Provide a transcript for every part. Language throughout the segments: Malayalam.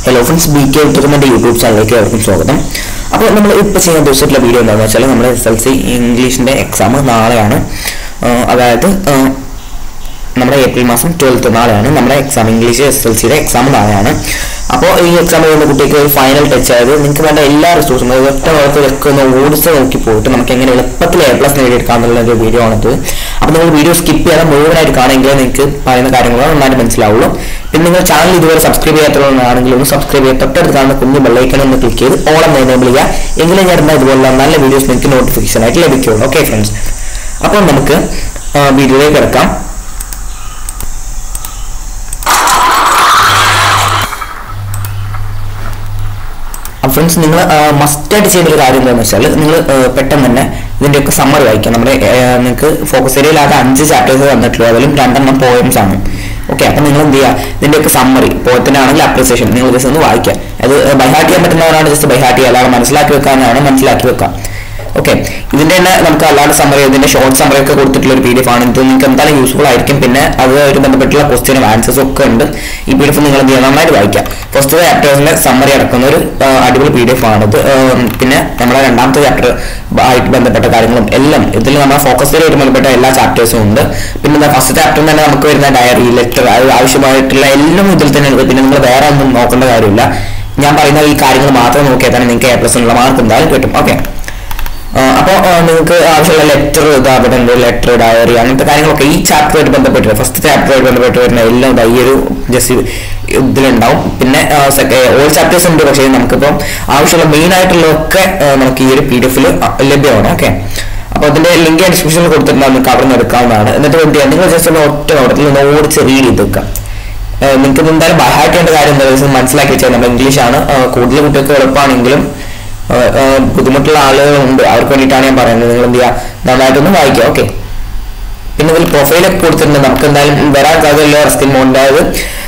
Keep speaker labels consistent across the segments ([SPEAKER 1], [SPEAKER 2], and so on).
[SPEAKER 1] ഹലോ ഫ്രണ്ട്സ് ബി കെ ഉത്തരമെൻ്റെ യൂട്യൂബ് ചാനലിലേക്ക് അവർക്കും സ്വാഗതം അപ്പോൾ നമ്മൾ ഇപ്പോൾ ചെയ്യാൻ ഉദ്ദേശിച്ചിട്ടുള്ള വീഡിയോ എന്താണെന്ന് വെച്ചാൽ നമ്മുടെ എസ് എൽ സി ഇംഗ്ലീഷിൻ്റെ എക്സാം നാളെയാണ് ആ, അതായത് ആ, നമ്മുടെ ഏപ്രിൽ മാസം ട്വൽത്ത് നാളെയാണ് നമ്മുടെ എക്സാം ഇംഗ്ലീഷ് എസ് എൽ സിയുടെ എക്സാം നാളെയാണ് അപ്പോൾ ഈ എക്സാം എഴുതുന്ന കുട്ടിക്ക് ഒരു ഫൈനൽ ടച്ച് ആയത് നിങ്ങൾക്ക് വേണ്ട എല്ലാ റിസോഴ്സും ഒറ്റ ഭാഗത്ത് വെക്കുന്ന ഓടിച്ച് നോക്കി പോയിട്ട് നമുക്ക് എങ്ങനെ എളുപ്പത്തിൽ എ പ്ലസ് നേടിയെടുക്കാന്നുള്ള ഒരു വീഡിയോ ആണിത് അപ്പോൾ നിങ്ങൾ വീഡിയോ സ്കിപ്പ് ചെയ്യാതെ മുഴുവനായിട്ട് കാണുമെങ്കിൽ നിങ്ങൾക്ക് പറയുന്ന കാര്യങ്ങൾ നന്നായിട്ട് മനസ്സിലാവുള്ളൂ പിന്നെ നിങ്ങൾ ചാനൽ ഇതുവരെ സബ്സ്ക്രൈബ് ചെയ്യാത്തവരാണെങ്കിൽ ഒന്ന് സബ്സ്ക്രൈബ് ചെയ്യുക തൊട്ടടുത്ത് കാണുന്ന കുഞ്ഞു ബെല്ലൈക്കൺ ഒന്ന് ക്ലിക്ക് ചെയ്ത് ഓളം എനേബിൾ ചെയ്യുക എങ്കിലും ഞാൻ ഇടുന്ന ഇതുപോലുള്ള നല്ല വീഡിയോസ് നിങ്ങൾക്ക് നോട്ടിഫിക്കേഷൻ ആയിട്ട് ലഭിക്കുകയുള്ളൂ ഓക്കെ ഫ്രണ്ട്സ് അപ്പോൾ നമുക്ക് ആ, വീഡിയോയിലേക്ക് കിടക്കാം ഫ്രണ്ട്സ് നിങ്ങൾ മസ്റ്റായിട്ട് ചെയ്യേണ്ട ഒരു കാര്യം എന്താണെന്ന് വെച്ചാൽ നിങ്ങൾ പെട്ടെന്ന് തന്നെ ഇതിൻ്റെയൊക്കെ സമ്മറി വായിക്കാം നമ്മുടെ നിങ്ങൾക്ക് ഫോക്കസ് ഏരിയയിൽ ആകെ അഞ്ച് ചാപ്റ്റേഴ്സ് തന്നിട്ടുള്ളൂ അതിലും രണ്ടെണ്ണം പോയംസ് ആണ് ഓക്കെ അപ്പം നിങ്ങൾ എന്ത് ചെയ്യുക ഇതിൻ്റെയൊക്കെ സമ്മറി പോയത്തിൻ്റെ ആണെങ്കിൽ അപ്രിസിയേഷൻ നിങ്ങൾ ജസ്റ്റ് ഒന്ന് വായിക്കുക അത് ബൈഹാർട്ട് ചെയ്യാൻ പറ്റുന്നവരാണ് ജസ്റ്റ് ബൈഹാർട്ട് ചെയ്യുക അല്ലാതെ മനസ്സിലാക്കി വെക്കാനാണ് മനസ്സിലാക്കി വെക്കാം ഓക്കെ ഇതിന്റെ തന്നെ നമുക്ക് അല്ലാതെ സമ്മറി ഇതിന്റെ ഷോർട്ട് സമ്മറി ഒക്കെ കൊടുത്തിട്ടുള്ള ഒരു പി ഡി എഫ് ആണ് ഇത് നിങ്ങൾക്ക് എന്തായാലും യൂസ്ഫുൾ ആയിരിക്കും പിന്നെ അതുമായിട്ട് ബന്ധപ്പെട്ടുള്ള ക്വസ്റ്റ്യനും ആൻസേഴ്സും ഒക്കെ ഉണ്ട് ഈ പി ഡി എഫ് നിങ്ങൾ എന്ത് ചെയ്യുക നന്നായിട്ട് വായിക്കാം ഫസ്റ്റ് ചാപ്റ്റേഴ്സിന്റെ സമ്മറി അടക്കുന്ന ഒരു ആ, അടിപൊളി പി ഡി എഫ് ആണിത് ആ, പിന്നെ നമ്മുടെ രണ്ടാമത്തെ ചാപ്റ്റർ ആയിട്ട് ബന്ധപ്പെട്ട കാര്യങ്ങളും എല്ലാം ഇതിൽ നമ്മുടെ ഫോക്കസ് ആയിട്ട് ബന്ധപ്പെട്ട എല്ലാ ചാപ്റ്റേഴ്സും ഉണ്ട് പിന്നെ ഫസ്റ്റ് ചാപ്റ്ററിൽ തന്നെ നമുക്ക് വരുന്ന ഡയറി ലെറ്റർ ആവശ്യമായിട്ടുള്ള എല്ലാം ഇതിൽ തന്നെ ഉണ്ട് പിന്നെ നിങ്ങൾ വേറെ ഒന്നും നോക്കേണ്ട കാര്യമില്ല ഞാൻ പറയുന്ന ഈ കാര്യങ്ങൾ മാത്രം നോക്കിയാൽ തന്നെ നിങ്ങൾക്ക് എ പ്ലസ് ഉള്ള മാർക്ക് എന്തായാലും കിട്ടും ഓക്കെ അപ്പോൾ നിങ്ങൾക്ക് ആവശ്യമുള്ള ലെറ്റർ ഇതാ അവിടെ ഉണ്ട് ലെറ്റർ ഡയറി അങ്ങനത്തെ കാര്യങ്ങളൊക്കെ ഈ ചാപ്റ്ററുമായിട്ട് ബന്ധപ്പെട്ട് ഫസ്റ്റ് ചാപ്റ്ററുമായിട്ട് ബന്ധപ്പെട്ട് വരുന്ന എല്ലാം ഇതാ ഈ ഒരു ജസ്റ്റ് ഇതിലുണ്ടാവും പിന്നെ ഓൾ ചാപ്റ്റേഴ്സ് ഉണ്ട് പക്ഷേ നമുക്കിപ്പോൾ ആവശ്യമുള്ള മെയിൻ ആയിട്ടുള്ളതൊക്കെ ആ, നമുക്ക് ഈ ഒരു പി ഡി എഫിൽ ലഭ്യമാണ് ഓക്കെ അപ്പോൾ അതിന്റെ ലിങ്ക് ഡിസ്ക്രിപ്ഷനിൽ കൊടുത്തിട്ടുണ്ട് നമുക്ക് അവിടെ നിന്ന് എടുക്കാവുന്നതാണ് എന്നിട്ട് എന്ത് ചെയ്യാം നിങ്ങൾ ജസ്റ്റ് ഒന്ന് ഒറ്റ നോട്ടത്തിൽ ഒന്ന് ഓടിച്ച് റീഡ് ചെയ്ത് വെക്കാം നിങ്ങൾക്ക് ഇത് എന്തായാലും ബഹാറ്റ് ചെയ്യേണ്ട കാര്യം എന്താ വെച്ചാൽ മനസ്സിലാക്കി വെച്ചാൽ നമ്മുടെ ഇംഗ്ലീഷാണ് കൂടുതൽ കുട്ടികൾക്ക് എളുപ്പമാണെങ്കിലും ആ, ആ, ബുദ്ധിമുട്ടുള്ള ആളുകളുണ്ട് അവർക്ക് വേണ്ടിയിട്ടാണ് ഞാൻ പറയുന്നത് നിങ്ങൾ എന്ത് ചെയ്യുക നന്നായിട്ടൊന്ന് വായിക്കുക ഓക്കെ പിന്നെ ഇതിൽ പ്രൊഫൈലൊക്കെ കൊടുത്തിട്ടുണ്ട് നമുക്ക് എന്തായാലും വരാൻ സാധ്യതയുള്ള റസ്കിൻ മോണ്ട് അതായത്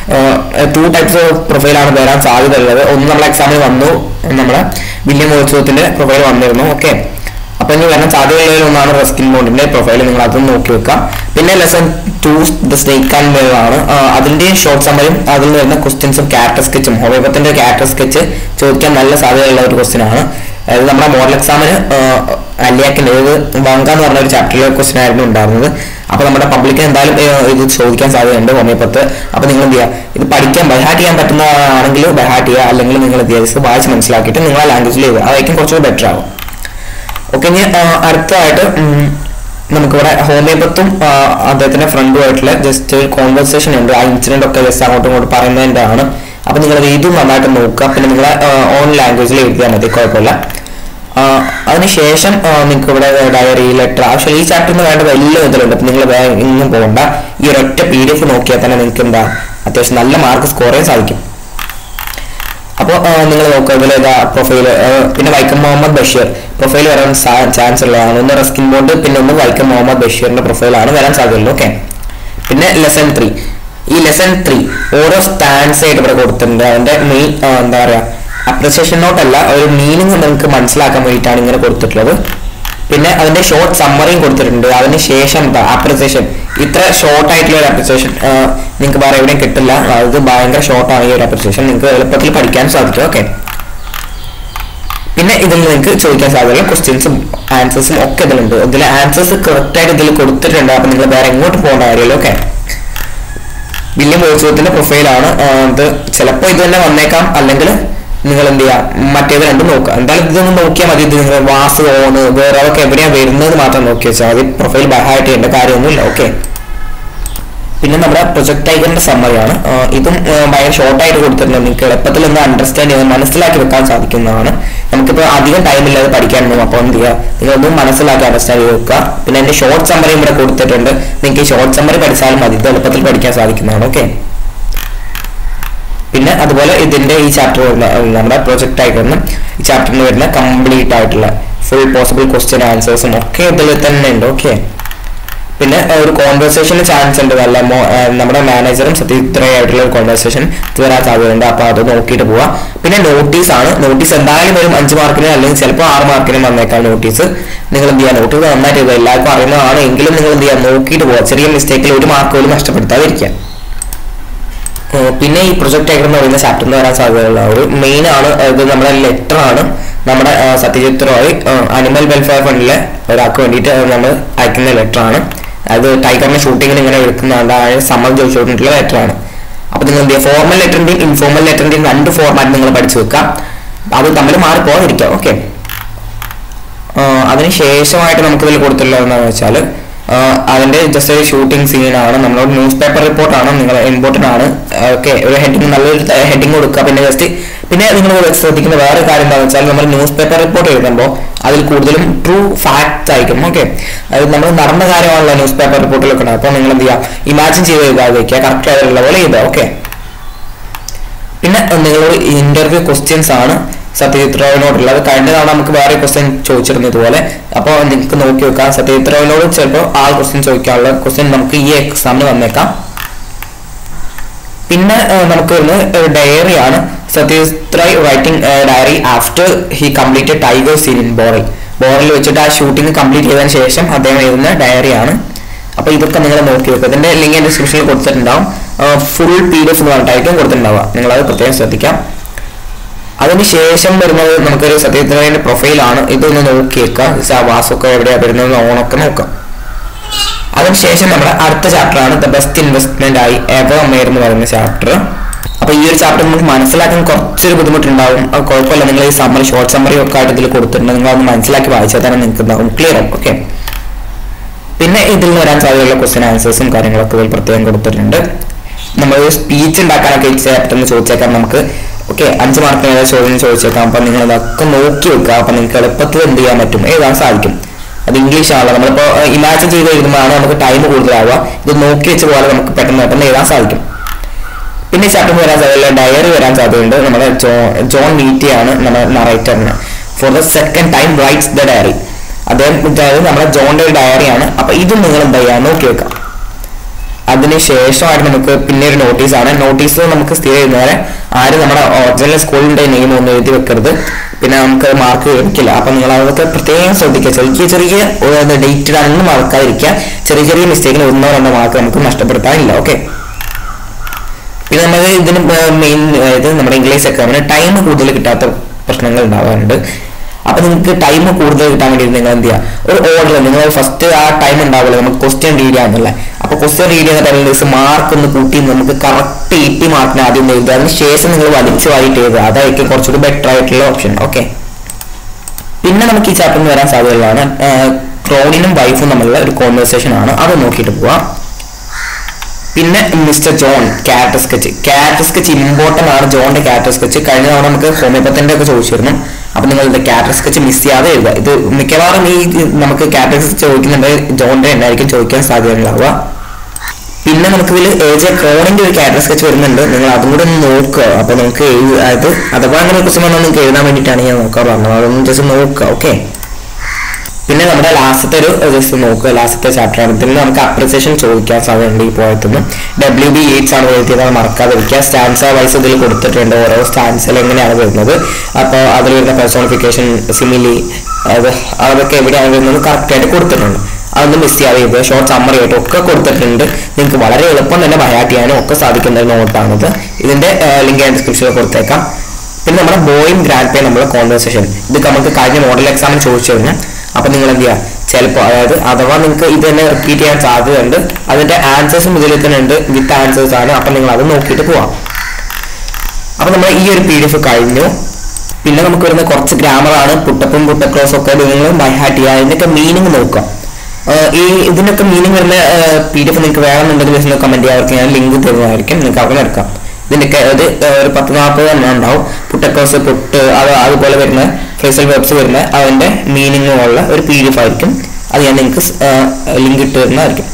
[SPEAKER 1] ടു ടൈപ്സ് ഓഫ് പ്രൊഫൈലാണ് വരാൻ സാധ്യത ഉള്ളത് ഒന്ന് നമ്മളെ എക്സാമിൽ വന്നു നമ്മുടെ വില്യം ഉത്സവത്തിന്റെ പ്രൊഫൈൽ വന്നിരുന്നു ഓക്കെ അപ്പൊ ഇനി വരാൻ സാധ്യതയുള്ള ഒന്നാണ് റസ്കിൻ ബോണ്ടിന്റെ പ്രൊഫൈൽ നിങ്ങൾ അതൊന്ന് നോക്കി വെക്കാം പിന്നെ lesson two the snake and wave ആണ് ആ, അതിന്റെ ഷോർട്ട് സമ്മറിയും അതിൽ വരുന്ന ക്വസ്റ്റ്യൻസും ക്യാരക്ടർ സ്കെച്ചും ഹോമിയോപ്പത്തിന്റെ ക്യാരക്ടർ സ്കെച്ച് ചോദിക്കാൻ നല്ല സാധ്യതയുള്ള ഒരു ക്വസ്റ്റ്യൻ ആണ് അതായത് നമ്മുടെ മോഡൽ എക്സാമിന് അലിയാക്കിന്റെ ഇത് വങ്ക എന്ന് പറഞ്ഞ ഒരു ചാപ്റ്ററിലെ ക്വസ്റ്റ്യൻ ആയിരുന്നു ഉണ്ടായിരുന്നത് അപ്പൊ നമ്മുടെ പബ്ലിക്കിന് എന്തായാലും ഏർ, ഇത് ചോദിക്കാൻ സാധ്യതയുണ്ട് ഹോമിയോപ്പത്ത് അപ്പൊ നിങ്ങൾ എന്ത് ചെയ്യുക ഇത് പഠിക്കാൻ ബൈഹാർട്ട് ചെയ്യാൻ പറ്റുന്നതാണെങ്കിൽ ബൈഹാർട്ട് ചെയ്യുക അല്ലെങ്കിൽ നിങ്ങൾ എന്ത് ചെയ്യുക just വായിച്ച് മനസ്സിലാക്കിയിട്ട് നിങ്ങളെ ലാംഗ്വേജിൽ ചെയ്യുക അതായിരിക്കും കുറച്ചുകൂടി ബെറ്റർ ആവും ഓക്കെ ഇനി ആ, അടുത്തതായിട്ട് ഉം, നമുക്കിവിടെ ഹോമിയോപ്പത്തും ആ, അദ്ദേഹത്തിന്റെ ഫ്രണ്ടുമായിട്ടുള്ള ജസ്റ്റ് ഒരു കോൺവെർസേഷൻ ഉണ്ട് ആ ഇൻസിഡന്റ് ഒക്കെ ജസ്റ്റ് അങ്ങോട്ടും ഇങ്ങോട്ടും പറയുന്നതിന്റെ ആണ് അപ്പൊ നിങ്ങൾ ഇതും നന്നായിട്ട് നോക്കുക പിന്നെ നിങ്ങൾ ഓൺ ലാംഗ്വേജിൽ എഴുതിയാൽ മതി കുഴപ്പമില്ല ആ, അതിനുശേഷം നിങ്ങൾക്ക് ഇവിടെ ഡയറി ലെറ്റർ ആവശ്യം ഈ ചാപ്റ്ററിന് വേണ്ട എല്ലാം ഇതിലുണ്ട് അപ്പൊ നിങ്ങൾ വേറെ ഇന്നും പോകണ്ട ഈ ഒരൊറ്റ പി ഡി എഫ് നോക്കിയാൽ തന്നെ നിങ്ങൾക്ക് എന്താ അത്യാവശ്യം നല്ല മാർക്ക് സ്കോർ ചെയ്യാൻ സാധിക്കും അപ്പോൾ നിങ്ങൾ നോക്കുക ഇതിൽ ഏതാ പ്രൊഫൈൽ പിന്നെ വൈക്കം മുഹമ്മദ് ബഷീർ പ്രൊഫൈൽ വരാൻ ചാൻസ് ഉള്ളതാണ് ഒന്ന് റസ്കിൻ ബോണ്ട് പിന്നെ ഒന്ന് വൈക്കം മുഹമ്മദ് ബഷീറിന്റെ പ്രൊഫൈലാണ് വരാൻ സാധ്യതയുള്ളൂ ഓക്കെ പിന്നെ ലെസൺ ത്രീ ഈ ലെസൺ ത്രീ ഓരോ സ്റ്റാൻസ് ആയിട്ട് ഇവിടെ കൊടുത്തിട്ടുണ്ട് അതിന്റെ മെയിൻ എന്താ പറയാ അപ്രിസിയേഷൻ നോട്ടല്ല ഒരു മീനിങ് നിങ്ങൾക്ക് മനസ്സിലാക്കാൻ വേണ്ടിയിട്ടാണ് ഇങ്ങനെ കൊടുത്തിട്ടുള്ളത് പിന്നെ അതിന്റെ ഷോർട്ട് സമ്മറിയും കൊടുത്തിട്ടുണ്ട് അതിന് ശേഷം അപ്രിസിയേഷൻ ഇത്ര ഷോർട്ട് ആയിട്ടുള്ള ഒരു അപ്രിസിയേഷൻ നിങ്ങൾക്ക് വേറെ എവിടെയും കിട്ടില്ല അത് ഭയങ്കര ഷോർട്ടാണ് ഈ ഒരു അപ്രിസിയേഷൻ നിങ്ങൾക്ക് എളുപ്പത്തിൽ പഠിക്കാൻ സാധിക്കും ഓക്കെ പിന്നെ ഇതിൽ നിങ്ങൾക്ക് ചോദിക്കാൻ സാധ്യതയുള്ള ക്വസ്റ്റ്യൻസും ആൻസേഴ്സും ഒക്കെ ഇതിലുണ്ട് ഇതിൽ ആൻസേഴ്സ് കറക്റ്റ് ആയിട്ട് ഇതിൽ കൊടുത്തിട്ടുണ്ട് അപ്പൊ നിങ്ങൾ വേറെ എങ്ങോട്ട് പോകേണ്ട കാര്യമല്ലോ ഓക്കെ വില്യം ഉത്സവത്തിന്റെ പ്രൊഫൈലാണ് ഇത് ചിലപ്പോൾ ഇത് തന്നെ വന്നേക്കാം അല്ലെങ്കിൽ നിങ്ങൾ എന്ത് ചെയ്യുക മറ്റേത് രണ്ടും നോക്കുക എന്തായാലും ഇതൊന്നും നോക്കിയാൽ മതി ഇത് നിങ്ങൾ വാസ് ഓണ് വേറെ അതൊക്കെ എവിടെയാണ് വരുന്നത് മാത്രം നോക്കി വെച്ചാൽ മതി പ്രൊഫൈൽ ബഹായിട്ട് ചെയ്യേണ്ട കാര്യമൊന്നുമില്ല ഓക്കെ പിന്നെ നമ്മുടെ പ്രൊജക്ട് ഐക്കറിന്റെ സമ്മറിയാണ് ഇതും ആ, ഭയങ്കര ഷോർട്ടായിട്ട് കൊടുത്തിട്ടുണ്ട് നിങ്ങൾക്ക് എളുപ്പത്തിൽ ഒന്ന് അണ്ടർസ്റ്റാൻഡ് ചെയ്ത് മനസ്സിലാക്കി വെക്കാൻ സാധിക്കുന്നതാണ് നമുക്കിപ്പോൾ അധികം ടൈം ഇല്ലാതെ പഠിക്കാനൊന്നും അപ്പോൾ എന്ത് ചെയ്യുക നിങ്ങളൊന്ന് മനസ്സിലാക്കി അണ്ടർസ്റ്റാൻഡ് ചെയ്ത് വെക്കുക പിന്നെ അതിന്റെ ഷോർട്ട് സമ്മറിയും ഇവിടെ കൊടുത്തിട്ടുണ്ട് നിങ്ങൾക്ക് ഈ ഷോർട്ട് സമ്മറി പഠിച്ചാലും മതി ഇത് എളുപ്പത്തിൽ പഠിക്കാൻ സാധിക്കുന്നതാണ് ഓക്കെ പിന്നെ അതുപോലെ ഇതിന്റെ ഈ ചാപ്റ്റർ വരുന്ന ഉം, നമ്മുടെ പ്രൊജക്ട് ആയിട്ട് വരുന്ന ഈ ചാപ്റ്ററിന് വരുന്ന കംപ്ലീറ്റ് ആയിട്ടുള്ള ഫുൾ പോസിബിൾ ക്വസ്റ്റ്യൻ ആൻസേഴ്സും ഒക്കെ ഇതിൽ തന്നെ ഉണ്ട് ഓക്കെ പിന്നെ ഏർ, ഒരു കോൺവെർസേഷന് ചാൻസ് ഉണ്ട് നല്ല മോ- ഏർ, നമ്മുടെ മാനേജറും സത്യത്രയായിട്ടുള്ള ഒരു കോൺവെർസേഷൻ വരാൻ സാധ്യതയുണ്ട് അപ്പൊ അത് നോക്കിയിട്ട് പോവാം പിന്നെ നോട്ടീസ് ആണ് നോട്ടീസ് എന്തായാലും വരും അഞ്ച് മാർക്കിന് അല്ലെങ്കിൽ ചിലപ്പോൾ ആറ് മാർക്കിന് വന്നേക്കാം നോട്ടീസ് നിങ്ങൾ എന്ത് ചെയ്യുക നോട്ടീസ് നന്നായിട്ട് എഴുതുക എല്ലാവർക്കും അറിയുന്നതാണ് എങ്കിലും നിങ്ങൾ എന്ത് ചെയ്യുക നോക്കിയിട്ട് പോവാം ചെറിയ മിസ്റ്റേക്കിൽ ഒരു മാർക്ക് പോലും നഷ്ടപ്പെടുത്താതിരിക്കുക ഏഹ് പിന്നെ ഈ പ്രൊജക്ട് ഡയഗ്രം എന്ന് പറയുന്ന ചാപ്റ്ററിൽ വരാൻ സാധ്യതയുള്ള ഒരു മെയിൻ ആണ് ഇത് നമ്മുടെ ലെറ്റർ ആണ് നമ്മുടെ ഏഹ് സത്യജിത് റോയ് അനിമൽ വെൽഫെയർ ഫണ്ടിലെ ഒരാൾക്ക് വേണ്ടിയിട്ട് നമ്മൾ അയക്കുന്ന ലെറ്റർ ആണ് അത് ടൈഗറിനെ ഷൂട്ടിങ്ങിന് ഇങ്ങനെ എടുക്കുന്നതാണ് സമ്മതം ചോദിച്ചുകൊണ്ടിട്ടുള്ള ലെറ്റർ ആണ് അപ്പൊ നിങ്ങൾ എന്ത് ചെയ്യുക ഫോർമൽ ലെറ്ററിന്റെയും ഇൻഫോർമൽ ലെറ്ററിന്റെയും രണ്ട് ഫോർമാറ്റ് നിങ്ങൾ പഠിച്ചു വെക്കാം അത് തമ്മിൽ മാറി പോകാതിരിക്കുക ഓക്കെ അതിന് ശേഷമായിട്ട് നമുക്ക് ഇതിൽ കൊടുത്തിട്ടുള്ളത് എന്താണെന്ന് വെച്ചാൽ അതിന്റെ ജസ്റ്റ് ഒരു ഷൂട്ടിംഗ് സീനാണ് നമ്മളോട് ന്യൂസ് പേപ്പർ റിപ്പോർട്ടാണ് നിങ്ങൾ ഇമ്പോർട്ടൻ്റ് ആണ് ഓക്കെ ഒരു ഹെഡിങ് നല്ലൊരു ഹെഡിങ് കൊടുക്കുക പിന്നെ ജസ്റ്റ് പിന്നെ നിങ്ങൾ ശ്രദ്ധിക്കുന്ന വേറെ കാര്യം എന്താണെന്ന് വെച്ചാൽ നമ്മൾ ന്യൂസ് പേപ്പർ റിപ്പോർട്ട് എഴുതുമ്പോൾ അതിൽ കൂടുതലും ട്രൂ ഫാക്ട്സ് ആയിരിക്കും ഓക്കെ അത് നമ്മൾ നടന്ന കാര്യമാണല്ലോ ന്യൂസ് പേപ്പർ റിപ്പോർട്ടിലൊക്കെ ഉണ്ടാവും അപ്പോൾ നിങ്ങൾ എന്ത് ചെയ്യുക ഇമാജിൻ ചെയ്ത് എഴുതാതെ വയ്ക്കുക കറക്റ്റ് ആയിട്ടുള്ള പോലെ എഴുതുക ഓക്കെ പിന്നെ നിങ്ങളോട് ഇന്റർവ്യൂ ക്വസ്റ്റ്യൻസ് ആണ് സത്യജിത് റോയിനോടുള്ളത് കഴിഞ്ഞ തവണ നമുക്ക് വേറെ ക്വസ്റ്റ്യൻ ചോദിച്ചിരുന്നു ഇതുപോലെ അപ്പോൾ നിങ്ങൾക്ക് നോക്കി വെക്കാം സത്യജിത് റോയിനോട് ചിലപ്പോൾ ആ ക്വസ്റ്റ്യൻ ചോദിക്കാനുള്ള ക്വസ്റ്റ്യൻ നമുക്ക് ഈ എക്സാമിന് വന്നേക്കാം പിന്നെ ഏഹ്, നമുക്ക് വരുന്നത് ഡയറി ആണ് Satyajit Ray writing diary after he completed tiger scene in ബോറിൽ ബോറിൽ വെച്ചിട്ട് ആ ഷൂട്ടിംഗ് കംപ്ലീറ്റ് ചെയ്തതിന് ശേഷം അദ്ദേഹം എഴുതുന്ന ഡയറിയാണ് അപ്പൊ ഇതൊക്കെ നിങ്ങൾ നോക്കി വെക്കുക ഇതിന്റെ ലിങ്ക് ഡിസ്ക്രിപ്ഷനിൽ കൊടുത്തിട്ടുണ്ടാവും ഫുൾ പി ഡി എഫ് എന്ന് പറഞ്ഞിട്ടായിരിക്കും കൊടുത്തിട്ടുണ്ടാവുക നിങ്ങൾ അത് പ്രത്യേകം ശ്രദ്ധിക്കാം അതിന് ശേഷം വരുന്നത് നമുക്കൊരു സത്യജിത് പ്രൊഫൈലാണ് ഇതൊന്ന് നോക്കിയേക്കാം വാസൊക്കെ എവിടെയാ വരുന്നത് ഓണൊക്കെ നോക്കാം അതിനുശേഷം നമ്മുടെ അടുത്ത ചാപ്റ്റർ ആണ് the best investment I ever made എന്ന് പറയുന്ന ചാപ്റ്റർ അപ്പൊ ഈ ഒരു ചാപ്റ്റർ നമുക്ക് മനസ്സിലാക്കാൻ കുറച്ചൊരു ബുദ്ധിമുട്ടുണ്ടാവും അത് കുഴപ്പമില്ല നിങ്ങൾ ഈ സമ്മറി ഷോർട്ട് സമ്മറി ഒക്കെ ആയിട്ട് ഇതിൽ കൊടുത്തിട്ടുണ്ട് നിങ്ങൾ അത് മനസ്സിലാക്കി വായിച്ചാൽ തന്നെ നിങ്ങൾക്ക് ഉണ്ടാവും ക്ലിയർ ആവും ഓക്കെ പിന്നെ ഇതിൽ നിന്ന് വരാൻ സാധ്യതയുള്ള ക്വസ്റ്റ്യൻ ആൻസേഴ്സും കാര്യങ്ങളൊക്കെ ഇതിൽ പ്രത്യേകം കൊടുത്തിട്ടുണ്ട് നമ്മൾ സ്പീച്ച് ഉണ്ടാക്കാനൊക്കെ ഈ ചാപ്റ്ററിന് ചോദിച്ചേക്കാം നമുക്ക് ഓക്കെ അഞ്ച് മാർക്കിന് ഏതാ ചോദ്യം ചോദിച്ചേക്കാം അപ്പൊ നിങ്ങൾ അതൊക്കെ നോക്കി വെക്കുക അപ്പൊ നിങ്ങൾക്ക് എളുപ്പത്തിൽ എന്ത് ചെയ്യാൻ പറ്റും എഴുതാൻ സാധിക്കും അത് ഇംഗ്ലീഷ് ആണല്ലോ നമ്മളിപ്പോ ഇമാജിൻ ചെയ്ത് എഴുതുമ്പോഴാണ് നമുക്ക് ടൈം കൂടുതലാവുക ഇത് നോക്കി വെച്ച പോലെ നമുക്ക് പെട്ടെന്ന് പെട്ടെന്ന് എഴുതാൻ സാധിക്കും പിന്നെ ചാപ്റ്റർ വരാൻ സാധ്യതയുള്ള ഡയറി വരാൻ സാധ്യതയുണ്ട് നമ്മുടെ ജോ ജോൺ മീറ്റിയാണ് നമ്മുടെ നറേറ്ററിന് for the second time writes the diary അദ്ദേഹം അതായത് നമ്മുടെ ജോണിന്റെ ഒരു ഡയറിയാണ് അപ്പൊ ഇതും നിങ്ങൾ എന്താ ചെയ്യുക നോക്കി വെക്കാം അതിന് ശേഷമായിട്ട് നമുക്ക് പിന്നെ ഒരു നോട്ടീസ് ആണ് നോട്ടീസ് നമുക്ക് സ്ഥിരം ചെയ്യുന്നവരെ ആരും നമ്മുടെ ഒറിജിനൽ സ്കൂളിന്റെ നെയിം ഒന്നും എഴുതി വെക്കരുത് പിന്നെ നമുക്ക് മാർക്ക് ലഭിക്കില്ല അപ്പൊ നിങ്ങൾ അതൊക്കെ പ്രത്യേകം ശ്രദ്ധിക്കുക ചെറിയ ചെറിയ ഡേറ്റ് ആണെന്ന് മറക്കാതിരിക്കുക ചെറിയ ചെറിയ മിസ്റ്റേക്കിന് ഒന്നോ രണ്ടോ മാർക്ക് നമുക്ക് നഷ്ടപ്പെടുത്താനില്ല ഓക്കെ പിന്നെ നമുക്ക് ഇതിന് മെയിൻ അതായത് നമ്മുടെ ഇംഗ്ലീഷ് എക്സാമിന് ടൈം കൂടുതൽ കിട്ടാത്ത പ്രശ്നങ്ങൾ ഉണ്ടാവാറുണ്ട് അപ്പൊ നിങ്ങൾക്ക് ടൈം കൂടുതൽ കിട്ടാൻ വേണ്ടി നിങ്ങൾ എന്ത് ചെയ്യുക ഒരു ഓർഡർ നിങ്ങൾ ഫസ്റ്റ് ആ ടൈം ഉണ്ടാവില്ല നമുക്ക് ക്വസ്റ്റ്യൻ റീഡ് ചെയ്യാന്നല്ലേ അപ്പൊ ക്വസ്റ്റ്യൻ റീഡ് ചെയ്യുന്ന ടൈമിൽ ദിവസം മാർക്ക് ഒന്ന് കൂട്ടി നമുക്ക് കറക്റ്റ് എയ്റ്റി മാർക്കിന് ആദ്യം എഴുതുക അതിന് ശേഷം നിങ്ങൾ വലിച്ചു വായിട്ട് എഴുതുക അതായിരിക്കും കുറച്ചുകൂടി ബെറ്റർ ആയിട്ടുള്ള ഓപ്ഷൻ ഓക്കെ പിന്നെ നമുക്ക് ഈ ചാപ്റ്ററിന് വരാൻ സാധ്യതയുള്ളതാണ് ക്രോണിനും വൈഫും തമ്മിലുള്ള ഒരു കോൺവെർസേഷൻ ആണ് അത് നോക്കിയിട്ട് പോവാം പിന്നെ mister John character sketch character sketch important ആണ് ജോണിന്റെ ക്യാരക്ടർ സ്കെച്ച് കഴിഞ്ഞ തവണ നമുക്ക് ഹോമിയോപ്പത്തിന്റെ ഒക്കെ ചോദിച്ചിരുന്നു അപ്പൊ നിങ്ങൾ ഇത് ക്യാരക്ടർ സ്കെച്ച് മിസ് ചെയ്യാതെ എഴുതുക ഇത് മിക്കവാറും ഈ നമുക്ക് ക്യാരക്ടർ സ്കെച്ച് ചോദിക്കുന്നുണ്ട് ജോണിന്റെ എന്നായിരിക്കും ചോദിക്കാൻ സാധ്യത ഉണ്ടാവുക പിന്നെ നമുക്ക് ഇതിൽ എ ജെ ക്രോണിന്റെ ഒരു ക്യാരക്ടർ സ്കെച്ച് വരുന്നുണ്ട് നിങ്ങൾ അതും കൂടെ ഒന്ന് നോക്കുക അപ്പൊ നമുക്ക് എഴു- അതായത് അഥവാ അങ്ങനെ ക്വസ്റ്റ്യൻ വന്നാൽ നിങ്ങൾക്ക് എഴുതാൻ വേണ്ടിയിട്ടാണ് ഞാൻ നോക്കാൻ പറഞ്ഞത് അതൊന്ന് ജസ്റ്റ് നോക്കുക ഓക്കെ പിന്നെ നമ്മുടെ ലാസ്റ്റത്തെ ഒരു ജസ്റ്റ് നോക്കുക ലാസ്റ്റത്തെ ചാപ്റ്റർ ആണ് ഇതിൽ നമുക്ക് അപ്രിസിയേഷൻ ചോദിക്കാൻ സാധ്യതയുണ്ട് ഈ പോയത്തുനിന്ന് ഡബ്ല്യു ബി എയ്റ്റ്സ് ആണ് എഴുതിയത് അത് മറക്കാതിരിക്കുക സ്റ്റാൻസ വൈസ് ഇതിൽ കൊടുത്തിട്ടുണ്ട് ഓരോ സ്റ്റാൻസിൽ എങ്ങനെയാണ് വരുന്നത് അപ്പോൾ അതിൽ വരുന്ന പെർസോണിഫിക്കേഷൻ സിമിലി അത് അതൊക്കെ എവിടെയാണ് വരുന്നത് കറക്റ്റ് ആയിട്ട് കൊടുത്തിട്ടുണ്ട് അതൊന്നും മിസ് ചെയ്യാതെ ഇത് ഷോർട്ട് സമ്മറി ആയിട്ട് ഒക്കെ കൊടുത്തിട്ടുണ്ട് നിങ്ങൾക്ക് വളരെ എളുപ്പം തന്നെ ബയാറ്റ് ചെയ്യാനും ഒക്കെ സാധിക്കുന്ന ഒരു നോട്ടാണിത് ഇതിന്റെ ലിങ്ക് ഞാൻ ഡിസ്ക്രിപ്ഷനിൽ കൊടുത്തേക്കാം പിന്നെ നമ്മുടെ ബോയും ഗ്രാൻഡ് പേ നമ്മുടെ കോൺവെർസേഷൻ ഇത് നമുക്ക് കഴിഞ്ഞ മോഡൽ എക്സാമിന് ചോദിച്ചിരുന്നു അപ്പൊ നിങ്ങൾ എന്ത് ചെയ്യുക ചിലപ്പോൾ അതായത് അഥവാ നിങ്ങൾക്ക് ഇത് തന്നെ റിപ്പീറ്റ് ചെയ്യാൻ സാധ്യതയുണ്ട് അതിന്റെ ആൻസേഴ്സും ഇതിൽ തന്നെ ഉണ്ട് വിത്ത് ആൻസേഴ്സ് ആണ് അപ്പൊ നിങ്ങൾ അത് നോക്കിയിട്ട് പോവാം അപ്പൊ നമ്മൾ ഈ ഒരു പി ഡി എഫ് കഴിഞ്ഞു പിന്നെ നമുക്ക് വരുന്ന കുറച്ച് ഗ്രാമർ ആണ് പുട്ടപ്പും പുട്ടക്രോസും ഒക്കെ നിങ്ങൾ ബൈഹാർട്ട് ചെയ്യുക അതിനൊക്കെ മീനിങ് നോക്കുക ആഹ് ഈ ഇതിനൊക്കെ മീനിങ് വരുന്ന പി ഡി എഫ് നിങ്ങൾക്ക് വേണമെന്നുണ്ടെങ്കിൽ ജസ്റ്റ് കമന്റ് ചെയ്യാം അവർക്ക് ഞാൻ ലിങ്ക് തരുന്നതായിരിക്കും നിങ്ങൾക്ക് അവിടെ എടുക്കാം ഇതിന്റെയൊക്കെ ഒരു ആഹ് ഒരു പത്ത് നാൽപ്പത് എണ്ണം ഉണ്ടാവും പുട്ടക്രോസ് പുട്ട് അത് അതുപോലെ വരുന്ന ഫ്രേസൽ വെബ്സ് വരുന്ന അതിന്റെ മീനിങ് ഉള്ള ഒരു പി ഡി എഫ് ആയിരിക്കും അത് ഞാൻ നിങ്ങൾക്ക് ലിങ്ക് ഇട്ട് തരുന്നതായിരിക്കും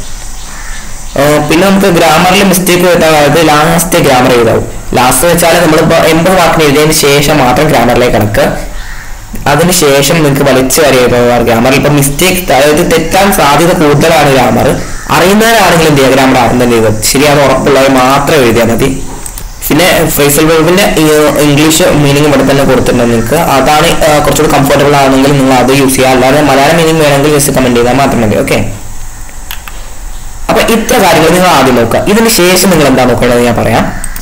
[SPEAKER 1] ആഹ് പിന്നെ നമുക്ക് ഗ്രാമറിൽ മിസ്റ്റേക്ക് വരുത്താൻ അതായത് ലാസ്റ്റ് ഗ്രാമർ എഴുതാവും ലാസ്റ്റ് വെച്ചാൽ നമ്മളിപ്പോ എൺപത് വാക്കിന് എഴുതിയതിന് ശേഷം മാത്രം ഗ്രാമറിലേക്ക് കിടക്കുക അതിന് ശേഷം നിങ്ങൾക്ക് വലിച്ചു വരെ ഗ്രാമറിൽ ഇപ്പൊ മിസ്റ്റേക്ക് അതായത് തെറ്റാൻ സാധ്യത കൂടുതലാണ് ഗ്രാമർ അറിയുന്നവരാണെങ്കിൽ എന്ത് ചെയ്യുക ഗ്രാമർ ആദ്യം തന്നെ എഴുതുക ശരിയാണെന്ന് ഉറപ്പുള്ളവർ മാത്രം എഴുതിയാൽ മതി പിന്നെ ഫേസൽ വെബിന്റെ ഇംഗ്ലീഷ് മീനിങ് ഇവിടെ തന്നെ കൊടുത്തിട്ടുണ്ട് നിങ്ങൾക്ക് അതാണ് ആ, കുറച്ചുകൂടി കംഫർട്ടബിൾ ആണെങ്കിൽ നിങ്ങൾ അത് യൂസ് ചെയ്യുക അല്ലാതെ മലയാളം മീനിങ് വേണമെങ്കിൽ ജസ്റ്റ് കമന്റ് ചെയ്താൽ മാത്രം മതി ഓക്കെ അപ്പൊ ഇത്ര കാര്യങ്ങൾ നിങ്ങൾ ആദ്യം നോക്കുക ഇതിന് ശേഷം നിങ്ങൾ എന്താ നോക്കേണ്ടത് ഞാൻ പറയാം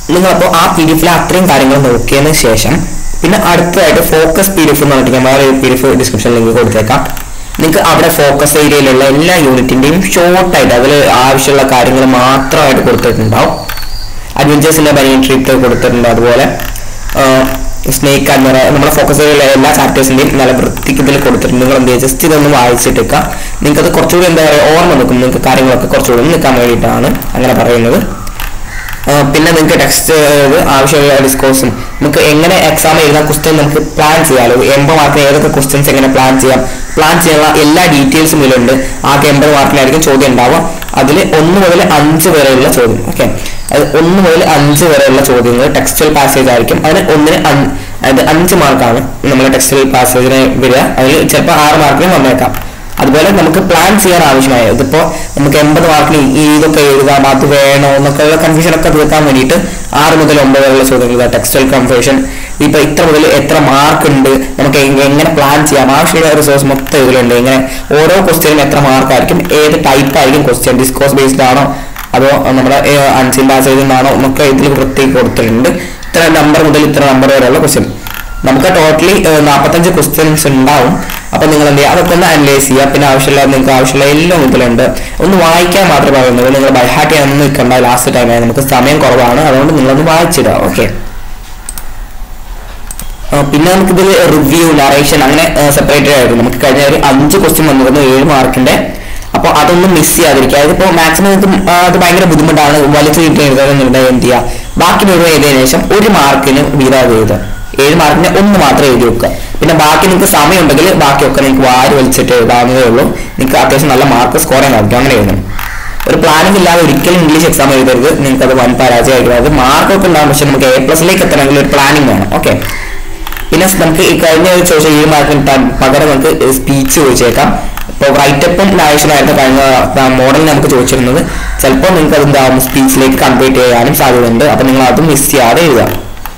[SPEAKER 1] നിങ്ങളപ്പോൾ ആ പി ഡി എഫിലെ അത്രയും കാര്യങ്ങൾ നോക്കിയതിന് ശേഷം പിന്നെ അടുത്തതായിട്ട് ഫോക്കസ് പി ഡി എഫ് എന്ന് പറഞ്ഞിട്ട് ഞാൻ വേറെ P D F description link കൊടുത്തേക്കാം നിങ്ങൾക്ക് അവിടെ ഫോക്കസ് ഏരിയയിലുള്ള എല്ലാ യൂണിറ്റിന്റെയും ഷോർട്ടായിട്ട് അതിൽ ആവശ്യമുള്ള കാര്യങ്ങൾ മാത്രമായിട്ട് കൊടുത്തിട്ടുണ്ടാവും അഡ്വഞ്ചേഴ്സിന്റെ ബനിയൻ ട്രിപ്പ് കൊടുത്തിട്ടുണ്ട് അതുപോലെ സ്നേക്ക് അന്നറ നമ്മുടെ ഫോക്കസ് ഏരിയയിലെ എല്ലാ ചാപ്റ്റേഴ്സിന്റെയും നല്ല വൃത്തിക്ക് ഇതിൽ കൊടുത്തിട്ടുണ്ട് നിങ്ങൾ എന്ത് ചെയ്യുക ജസ്റ്റ് ഇതൊന്ന് വായിച്ചിട്ടേക്കുക നിങ്ങൾക്ക് അത് കുറച്ചുകൂടി എന്താ പറയുക ഓർമ്മ നിൽക്കും നിങ്ങൾക്ക് കാര്യങ്ങളൊക്കെ കുറച്ചുകൂടി നിൽക്കാൻ വേണ്ടിയിട്ടാണ് അങ്ങനെ പറയുന്നത് ആ, പിന്നെ നിങ്ങൾക്ക് ടെക്സ്റ്റ് ആവശ്യമുള്ള ഡിസ്കോഴ്സും നമുക്ക് എങ്ങനെ എക്സാം എഴുതാൻ ക്വസ്റ്റ്യൻ നമുക്ക് പ്ലാൻ ചെയ്യാമല്ലോ എൺപത് മാർക്കിന് ഏതൊക്കെ ക്വസ്റ്റ്യൻസ് എങ്ങനെ പ്ലാൻ ചെയ്യാം പ്ലാൻ ചെയ്യാനുള്ള എല്ലാ ഡീറ്റെയിൽസും ഇതിലുണ്ട് ആകെ എൺപത് മാർക്കിനായിരിക്കും ചോദ്യം ഉണ്ടാവുക അതിൽ ഒന്ന് മുതൽ അഞ്ച് വരെയുള്ള ചോദ്യം ഓക്കെ അത് ഒന്ന് മുതൽ അഞ്ച് വരെയുള്ള ചോദ്യങ്ങൾ ടെക്സ്റ്റൽ പാസേജ് ആയിരിക്കും അതിന് ഒന്നിന് അഞ്ച് അതായത് അഞ്ച് മാർക്കാണ് നമ്മുടെ ടെക്സ്റ്റൽ പാസേജിന് വരിക അതിൽ ചിലപ്പോൾ ആറ് മാർക്കിന് വന്നേക്കാം അതുപോലെ നമുക്ക് പ്ലാൻ ചെയ്യാൻ ആവശ്യമായ ഇതിപ്പോ നമുക്ക് എൺപത് മാർക്കിന് ഈ ഇതൊക്കെ എഴുതാം അത് വേണോ എന്നൊക്കെയുള്ള കൺഫ്യൂഷൻ ഒക്കെ തീർക്കാൻ വേണ്ടിയിട്ട് ആറ് മുതൽ ഒമ്പത് വരെയുള്ള ചോദ്യങ്ങൾ ടെക്സ്റ്റൽ കൺഫ്യൂഷൻ ഇപ്പൊ ഇത്ര മുതൽ എത്ര മാർക്ക് ഉണ്ട് നമുക്ക് എങ് എങ്ങനെ പ്ലാൻ ചെയ്യാം ആവശ്യമുള്ള റിസോഴ്സ് മൊത്തം ഇതിലുണ്ട് ഇങ്ങനെ ഓരോ ക്വസ്റ്റ്യനും എത്ര മാർക്ക് ആയിരിക്കും ഏത് ടൈപ്പ് ആയിരിക്കും ക്വസ്റ്റ്യൻ ഡിസ്കോസ് ബേസ്ഡ് ആണോ അതോ നമ്മുടെ അൺസിൻ പാസേജിൽ നിന്നാണോ എന്നൊക്കെ ഇതിൽ വൃത്തിക്ക് കൊടുത്തിട്ടുണ്ട് ഇത്ര നമ്പർ മുതൽ ഇത്ര നമ്പർ വരെയുള്ള ക്വസ്റ്റ്യൻ നമുക്ക് ടോട്ടലി നാൽപ്പത്തഞ്ച് ക്വസ്റ്റ്യൻസ് ഉണ്ടാവും അപ്പൊ നിങ്ങൾ എന്ത് ചെയ്യുക അതൊക്കെ ഒന്ന് അനലൈസ് ചെയ്യുക പിന്നെ ആവശ്യമുള്ള നിങ്ങൾക്ക് ആവശ്യമുള്ള എല്ലാം ഇതിലുണ്ട് ഒന്ന് വായിക്കാൻ മാത്രമേ പറയുന്നുള്ളൂ നിങ്ങൾ ബൈഹാർട്ട് ചെയ്യാനൊന്നും നിൽക്കണ്ട ലാസ്റ്റ് ടൈമായി നമുക്ക് സമയം കുറവാണ് അതുകൊണ്ട് നിങ്ങളൊന്ന് വായിച്ചിടുക ഓക്കെ പിന്നെ നമുക്ക് ഇതിൽ റിവ്യൂ നറേഷൻ അങ്ങനെ സെപ്പറേറ്റഡ് ആയിരുന്നു നമുക്ക് കഴിഞ്ഞ ഒരു അഞ്ച് ക്വസ്റ്റ്യൻ വന്നിരുന്നു ഏഴ് മാർക്കിന്റെ അപ്പോൾ അതൊന്നും മിസ് ചെയ്യാതിരിക്കുക അതിപ്പോൾ മാക്സിമം നിങ്ങൾക്ക് ആ, അത് ഭയങ്കര ബുദ്ധിമുട്ടാണ് വലിച്ചു കിട്ടി എഴുതാനെന്നുണ്ടെങ്കിൽ എന്ത് ചെയ്യുക ബാക്കി മുഴുവൻ എഴുതിയതിനു ശേഷം ഒരു മാർക്കിന് വീതാതെ എഴുതുക ഏഴ് മാർക്കിന് ഒന്ന് മാത്രം എഴുതി വെക്കുക പിന്നെ ബാക്കി നിങ്ങൾക്ക് സമയം ഉണ്ടെങ്കിൽ ബാക്കിയൊക്കെ നിങ്ങൾക്ക് വാരി വലിച്ചിട്ട് എഴുതാവുന്നതേ ഉള്ളൂ നിങ്ങൾക്ക് അത്യാവശ്യം നല്ല മാർക്ക് സ്കോർ ചെയ്യാൻ സാധിക്കും അങ്ങനെ എഴുതണം ഒരു പ്ലാനിംഗ് ഇല്ലാതെ ഒരിക്കലും ഇംഗ്ലീഷ് എക്സാം എഴുതരുത് നിങ്ങൾക്ക് അത് വൻ പരാജയമായിരിക്കും അത് മാർക്കൊക്കെ ഉണ്ടാകും പക്ഷെ നമുക്ക് എ പ്ലസിലേക്ക് എത്തണമെങ്കിൽ ഒരു പ്ലാനിംഗ് വേണം ഓക്കെ പിന്നെ നമുക്ക് ഈ കഴിഞ്ഞ ഒരു ചോദിച്ച ഈ മാർക്കിന് ത- പകരം നമുക്ക് സ്പീച്ച് ചോദിച്ചേക്കാം ഇപ്പോൾ റൈറ്റപ്പും നാഷനായിരുന്നു കഴിഞ്ഞ മോഡലിൽ നമുക്ക് ചോദിച്ചിരുന്നത് ചിലപ്പോൾ നിങ്ങൾക്ക് അത് എന്താകും സ്പീച്ചിലേക്ക് കൺവേർട്ട് ചെയ്യാനും സാധ്യതയുണ്ട് അപ്പോൾ നിങ്ങൾ അതും മിസ് ചെയ്യാതെ എഴുതാം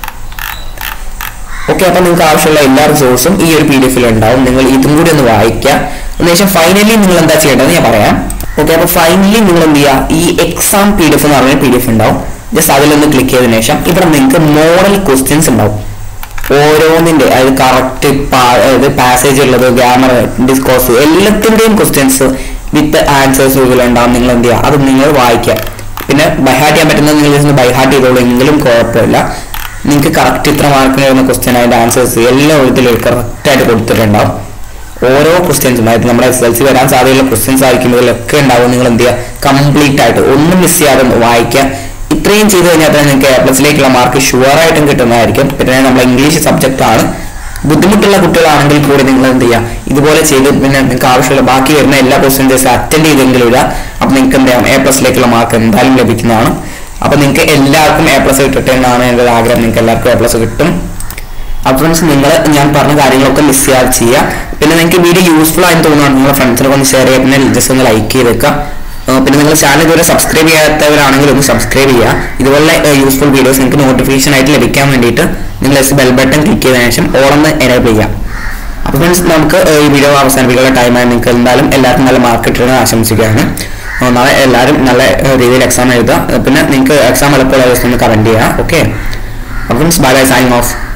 [SPEAKER 1] ഓക്കെ അപ്പോൾ നിങ്ങൾക്ക് ആവശ്യമുള്ള എല്ലാ റിസോഴ്സും ഈ ഒരു പി ഡി എഫിൽ ഉണ്ടാവും നിങ്ങൾ ഇതും കൂടി ഒന്ന് വായിക്കുക അതിനുശേഷം ഫൈനലി നിങ്ങൾ എന്താ ചെയ്യേണ്ടത് ഞാൻ പറയാം ഓക്കെ അപ്പോൾ ഫൈനലി നിങ്ങൾ എന്ത് ചെയ്യുക ഈ എക്സാം പി ഡി എഫ് എന്ന് പറഞ്ഞ പി ഡി എഫ് ഉണ്ടാവും ജസ്റ്റ് അതിലൊന്ന് ക്ലിക്ക് ചെയ്തതിനു ശേഷം ഇവിടെ നിങ്ങൾക്ക് മോഡൽ ക്വസ്റ്റ്യൻസ് ഉണ്ടാവും ഓരോന്നിന്റെ അതായത് കറക്റ്റ് അതായത് പാസേജ് ഉള്ളത് ഗ്രാമർ ഡിസ്കോസ് എല്ലാത്തിന്റെയും ക്വസ്റ്റ്യൻസ് വിത്ത് ആൻസേഴ്സ് ഇതിലുണ്ടാവും നിങ്ങൾ എന്ത് ചെയ്യുക അത് നിങ്ങൾ വായിക്കുക പിന്നെ ബൈഹാർട്ട് ചെയ്യാൻ പറ്റുന്നത് നിങ്ങൾ ജസ്റ്റ് ബൈഹാർട്ട് ചെയ്തോളൂ എങ്കിലും കുഴപ്പമില്ല നിങ്ങൾക്ക് കറക്റ്റ് ഇത്ര മാർക്കിന് വരുന്ന ക്വസ്റ്റ്യൻ അതിന്റെ ആൻസേഴ്സ് എല്ലാം ഇതിൽ കറക്റ്റ് ആയിട്ട് കൊടുത്തിട്ടുണ്ടാവും ഓരോ ക്വസ്റ്റ്യൻസും അതായത് നമ്മുടെ എസ് എൽ സി വരാൻ സാധ്യതയുള്ള ക്വസ്റ്റ്യൻസ് ആയിരിക്കും ഇതിലൊക്കെ ഉണ്ടാവും നിങ്ങൾ എന്ത് ചെയ്യുക കംപ്ലീറ്റ് ആയിട്ട് ഒന്നും മിസ് ചെയ്യാതെ ഒന്ന് വായിക്കുക ഇത്രയും ചെയ്ത് കഴിഞ്ഞാൽ തന്നെ നിങ്ങൾക്ക് എ പ്ലസിലേക്കുള്ള മാർക്ക് ഷുവർ ആയിട്ടും കിട്ടുന്നതായിരിക്കും പിന്നെ നമ്മുടെ ഇംഗ്ലീഷ് സബ്ജക്റ്റ് ആണ് ബുദ്ധിമുട്ടുള്ള കുട്ടികളാണെങ്കിൽ കൂടി നിങ്ങൾ എന്ത് ചെയ്യുക ഇതുപോലെ ചെയ്ത് പിന്നെ നിങ്ങൾക്ക് ആവശ്യമുള്ള ബാക്കി വരുന്ന എല്ലാ ക്വസ്റ്റ്യൻസ് അറ്റൻഡ് ചെയ്തെങ്കിലും ഇടുക അപ്പം നിങ്ങൾക്ക് എന്ത് ചെയ്യാം എ പ്ലസിലേക്കുള്ള മാർക്ക് എന്തായാലും ലഭിക്കുന്നതാണ് അപ്പൊ നിങ്ങൾക്ക് എല്ലാവർക്കും എ പ്ലസ് കിട്ടട്ടെ എന്നാണ് എൻ്റെ ഒരു ആഗ്രഹം നിങ്ങൾക്ക് എല്ലാവർക്കും എ പ്ലസ് കിട്ടും അപ്പോൾ ഫ്രണ്ട്സ് നിങ്ങൾ ഞാൻ പറഞ്ഞ കാര്യങ്ങളൊക്കെ മിസ് ചെയ്യാതെ ചെയ്യുക പിന്നെ നിങ്ങൾക്ക് വീഡിയോ യൂസ്ഫുൾ ആയി തോന്നുകയാണ് നിങ്ങളുടെ ഫ്രണ്ട്സിനൊക്കെ ഒന്ന് ഷെയർ ചെയ്യുക പിന്നെ ജസ്റ്റ് ഒന്ന് ലൈക്ക് ചെയ്തേക്കുക ആ, പിന്നെ നിങ്ങൾ ചാനൽ ഇതുവരെ സബ്സ്ക്രൈബ് ചെയ്യാത്തവരാണെങ്കിൽ ഒന്ന് സബ്സ്ക്രൈബ് ചെയ്യുക ഇതുപോലെ യൂസ്ഫുൾ വീഡിയോസ് നിങ്ങൾക്ക് നോട്ടിഫിക്കേഷൻ ആയിട്ട് ലഭിക്കാൻ വേണ്ടിയിട്ട് നിങ്ങൾ എസ് ബെൽ ബട്ടൺ ക്ലിക്ക് ചെയ്തതിനു ശേഷം ഓളൊന്ന് എനേബിൾ ചെയ്യാം അപ്പോൾ ഫ്രണ്ട്സ് നമുക്ക് ഈ വീഡിയോ അവസാനിപ്പിക്കുന്ന ടൈമായി നിങ്ങൾക്ക് എന്തായാലും എല്ലാവർക്കും നല്ല മാർക്ക് കിട്ടുമെന്ന് ആശംസിക്കുകയാണ് ആ, നാളെ എല്ലാവരും നല്ല ഏഹ്, രീതിയിൽ എക്സാം എഴുതുക പിന്നെ നിങ്ങൾക്ക് എക്സാം എളുപ്പമുള്ള ദിവസം ഒന്ന് കമൻറ്റ് ചെയ്യുക ഓക്കെ അപ്പോൾ friends bye bye sign of